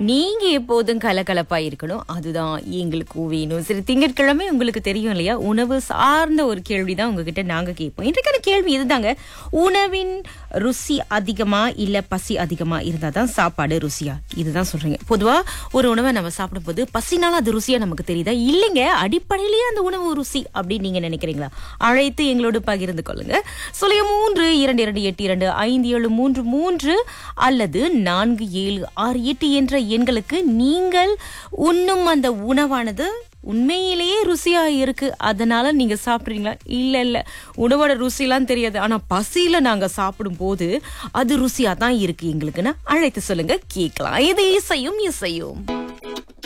நீங்க எப்போதும் கலகலப்பா இருக்கணும் அதுதான் எங்களுக்கு வேணும் சரி திங்கட்கிழமை உங்களுக்கு தெரியும் இல்லையா உணவு சார்ந்த ஒரு கேள்வி தான் உங்ககிட்ட நாங்க கேட்போம் இன்றைக்கான கேள்வி இதுதாங்க உணவின் ருசி அதிகமா இல்ல பசி அதிகமா இருந்தா தான் சாப்பாடு ருசியா இதுதான் சொல்றீங்க பொதுவா ஒரு உணவை நம்ம சாப்பிடும்போது பசினால அது ருசியா நமக்கு தெரியுதா இல்லைங்க அடிப்படையிலேயே அந்த உணவு ருசி அப்படின்னு நீங்க நினைக்கிறீங்களா அழைத்து எங்களோடு பகிர்ந்து கொள்ளுங்க சொல்லிய மூன்று இரண்டு இரண்டு எட்டு இரண்டு ஐந்து ஏழு மூன்று மூன்று அல்லது நான்கு ஏழு ஆறு எட்டு என்ற எண்களுக்கு நீங்கள் உண்ணும் அந்த உணவானது உண்மையிலேயே ருசியா இருக்கு அதனால நீங்க சாப்பிடுறீங்களா இல்ல இல்ல உணவோட ருசிலாம் தெரியாது ஆனா பசியில நாங்க சாப்பிடும் போது அது ருசியா தான் இருக்கு எங்களுக்குன்னு அழைத்து சொல்லுங்க கேட்கலாம் இது இசையும் இசையும்